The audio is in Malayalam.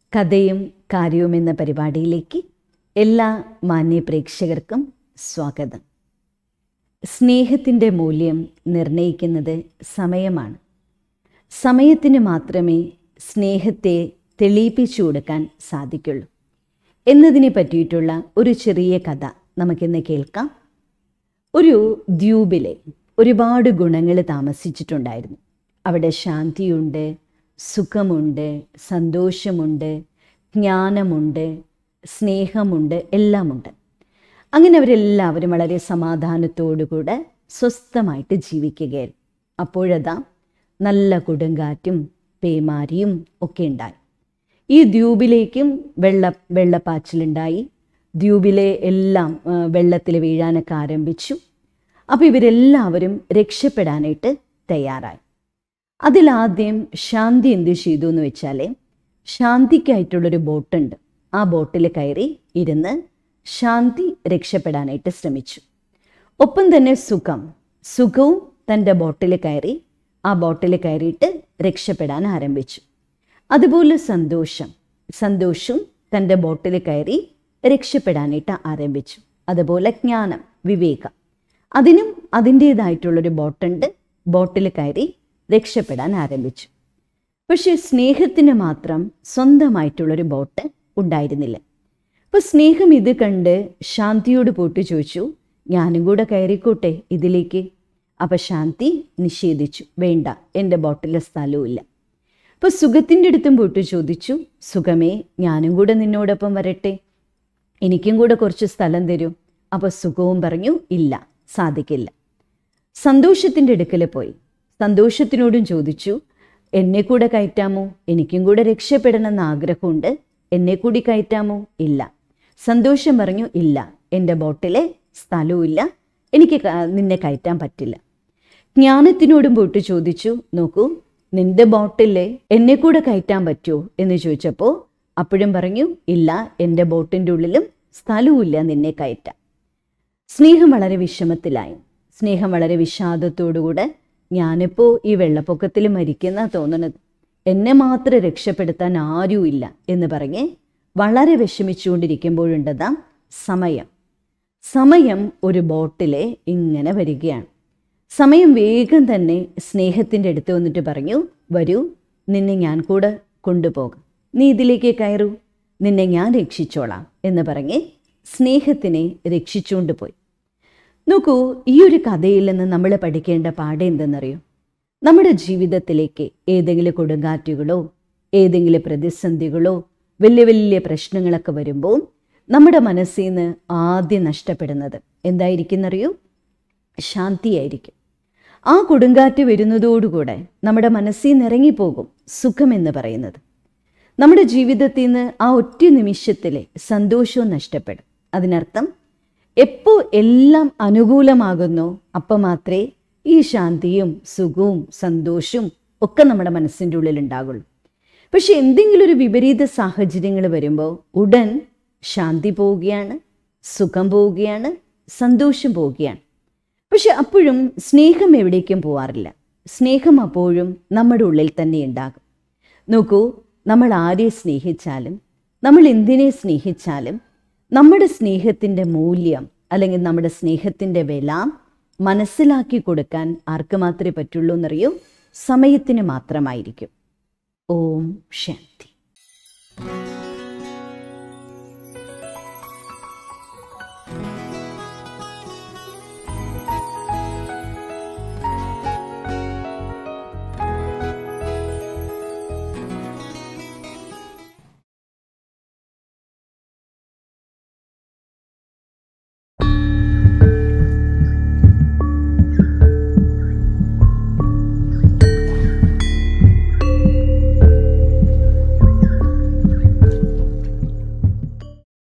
കഥയും കാര്യവും എന്ന പരിപാടിയിലേക്ക് എല്ലാ മാന്യ പ്രേക്ഷകർക്കും സ്വാഗതം സ്നേഹത്തിൻ്റെ മൂല്യം നിർണയിക്കുന്നത് സമയമാണ് സമയത്തിന് മാത്രമേ സ്നേഹത്തെ തെളിയിപ്പിച്ചു കൊടുക്കാൻ സാധിക്കുള്ളൂ എന്നതിനെ പറ്റിയിട്ടുള്ള ഒരു ചെറിയ കഥ നമുക്കിന്ന് കേൾക്കാം ഒരു ദ്വീപിലെ ഒരുപാട് ഗുണങ്ങൾ താമസിച്ചിട്ടുണ്ടായിരുന്നു അവിടെ ശാന്തിയുണ്ട് സുഖമുണ്ട് സന്തോഷമുണ്ട് ജ്ഞാനമുണ്ട് സ്നേഹമുണ്ട് എല്ലാമുണ്ട് അങ്ങനെ അവരെല്ലാവരും വളരെ സമാധാനത്തോടുകൂടെ സ്വസ്ഥമായിട്ട് ജീവിക്കുകയായിരുന്നു അപ്പോഴതാ നല്ല കൊടുങ്കാറ്റും പേമാരിയും ഒക്കെ ഉണ്ടായി ഈ ദ്വീപിലേക്കും വെള്ള വെള്ളപ്പാച്ചിലുണ്ടായി ദ്വീപിലെ എല്ലാം വെള്ളത്തിൽ വീഴാനൊക്കെ ആരംഭിച്ചു അപ്പോൾ ഇവരെല്ലാവരും രക്ഷപ്പെടാനായിട്ട് തയ്യാറായി അതിലാദ്യം ശാന്തി എന്ത് ചെയ്തു എന്ന് വെച്ചാൽ ശാന്തിക്കായിട്ടുള്ളൊരു ബോട്ടുണ്ട് ആ ബോട്ടിൽ കയറി ഇരുന്ന് ശാന്തി രക്ഷപ്പെടാനായിട്ട് ശ്രമിച്ചു ഒപ്പം തന്നെ സുഖം സുഖവും തൻ്റെ ബോട്ടിൽ കയറി ആ ബോട്ടിൽ കയറിയിട്ട് രക്ഷപ്പെടാൻ ആരംഭിച്ചു അതുപോലെ സന്തോഷം സന്തോഷവും തൻ്റെ ബോട്ടിൽ കയറി രക്ഷപ്പെടാനായിട്ട് ആരംഭിച്ചു അതുപോലെ ജ്ഞാനം വിവേകം അതിനും അതിൻ്റേതായിട്ടുള്ളൊരു ബോട്ടുണ്ട് ബോട്ടിൽ കയറി രക്ഷപ്പെടാൻ ആരംഭിച്ചു പക്ഷേ സ്നേഹത്തിന് മാത്രം സ്വന്തമായിട്ടുള്ളൊരു ബോട്ട് ഉണ്ടായിരുന്നില്ല അപ്പോൾ സ്നേഹം ഇത് കണ്ട് ശാന്തിയോട് പോയിട്ട് ചോദിച്ചു ഞാനും കൂടെ കയറിക്കോട്ടെ ഇതിലേക്ക് അപ്പം ശാന്തി നിഷേധിച്ചു വേണ്ട എൻ്റെ ബോട്ടിലെ സ്ഥലവുമില്ല അപ്പോൾ സുഖത്തിൻ്റെ അടുത്തും പോയിട്ട് ചോദിച്ചു സുഖമേ ഞാനും കൂടെ നിന്നോടൊപ്പം വരട്ടെ എനിക്കും കൂടെ കുറച്ച് സ്ഥലം തരൂ അപ്പോൾ സുഖവും പറഞ്ഞു ഇല്ല സാധിക്കില്ല സന്തോഷത്തിൻ്റെ അടുക്കൽ പോയി സന്തോഷത്തിനോടും ചോദിച്ചു എന്നെ കൂടെ കയറ്റാമോ എനിക്കും കൂടെ രക്ഷപ്പെടണമെന്ന് ആഗ്രഹമുണ്ട് എന്നെ കൂടി കയറ്റാമോ ഇല്ല സന്തോഷം പറഞ്ഞു ഇല്ല എൻ്റെ ബോട്ടിലെ സ്ഥലവുമില്ല എനിക്ക് നിന്നെ കയറ്റാൻ പറ്റില്ല ജ്ഞാനത്തിനോടും പോയിട്ട് ചോദിച്ചു നോക്കൂ നിന്റെ ബോട്ടിലെ എന്നെ കൂടെ കയറ്റാൻ പറ്റുമോ എന്ന് ചോദിച്ചപ്പോൾ അപ്പോഴും പറഞ്ഞു ഇല്ല എൻ്റെ ബോട്ടിൻ്റെ ഉള്ളിലും സ്ഥലവുമില്ല നിന്നെ കയറ്റാൻ സ്നേഹം വളരെ വിഷമത്തിലായി സ്നേഹം വളരെ വിഷാദത്തോടുകൂടെ ഞാനിപ്പോൾ ഈ വെള്ളപ്പൊക്കത്തിൽ മരിക്കുന്ന തോന്നണത് എന്നെ മാത്രം രക്ഷപ്പെടുത്താൻ ആരുമില്ല എന്ന് പറഞ്ഞ് വളരെ വിഷമിച്ചുകൊണ്ടിരിക്കുമ്പോഴുണ്ടതാ സമയം സമയം ഒരു ബോട്ടിലെ ഇങ്ങനെ വരികയാണ് സമയം വേഗം തന്നെ സ്നേഹത്തിൻ്റെ അടുത്ത് വന്നിട്ട് പറഞ്ഞു വരൂ നിന്നെ ഞാൻ കൂടെ കൊണ്ടുപോകാം നീ ഇതിലേക്ക് കയറൂ നിന്നെ ഞാൻ രക്ഷിച്ചോളാം എന്ന് പറഞ്ഞ് സ്നേഹത്തിനെ രക്ഷിച്ചുകൊണ്ട് പോയി നോക്കൂ ഈ ഒരു കഥയിൽ നിന്ന് നമ്മൾ പഠിക്കേണ്ട പാഠം എന്തെന്നറിയോ നമ്മുടെ ജീവിതത്തിലേക്ക് ഏതെങ്കിലും കൊടുങ്കാറ്റുകളോ ഏതെങ്കിലും പ്രതിസന്ധികളോ വലിയ വലിയ പ്രശ്നങ്ങളൊക്കെ വരുമ്പോൾ നമ്മുടെ മനസ്സിൽ നിന്ന് ആദ്യം നഷ്ടപ്പെടുന്നത് എന്തായിരിക്കുന്നറിയോ ശാന്തിയായിരിക്കും ആ കൊടുങ്കാറ്റ് വരുന്നതോടുകൂടെ നമ്മുടെ മനസ്സിൽ നിന്ന് ഇറങ്ങിപ്പോകും സുഖമെന്ന് പറയുന്നത് നമ്മുടെ ജീവിതത്തിൽ നിന്ന് ആ ഒറ്റ നിമിഷത്തിലെ സന്തോഷവും നഷ്ടപ്പെടും അതിനർത്ഥം എപ്പോൾ എല്ലാം അനുകൂലമാകുന്നോ അപ്പം മാത്രമേ ഈ ശാന്തിയും സുഖവും സന്തോഷവും ഒക്കെ നമ്മുടെ മനസ്സിൻ്റെ ഉള്ളിൽ ഉണ്ടാകുള്ളൂ പക്ഷെ എന്തെങ്കിലും ഒരു വിപരീത സാഹചര്യങ്ങൾ വരുമ്പോൾ ഉടൻ ശാന്തി പോവുകയാണ് സുഖം പോവുകയാണ് സന്തോഷം പോവുകയാണ് പക്ഷെ അപ്പോഴും സ്നേഹം എവിടേക്കും പോവാറില്ല സ്നേഹം അപ്പോഴും നമ്മുടെ ഉള്ളിൽ തന്നെ ഉണ്ടാകും നോക്കൂ നമ്മൾ ആരെ സ്നേഹിച്ചാലും നമ്മൾ എന്തിനെ സ്നേഹിച്ചാലും നമ്മുടെ സ്നേഹത്തിൻ്റെ മൂല്യം അല്ലെങ്കിൽ നമ്മുടെ സ്നേഹത്തിൻ്റെ വില മനസ്സിലാക്കി കൊടുക്കാൻ ആർക്ക് മാത്രമേ പറ്റുള്ളൂ എന്നറിയോ സമയത്തിന് മാത്രമായിരിക്കും ഓം ശാന്തി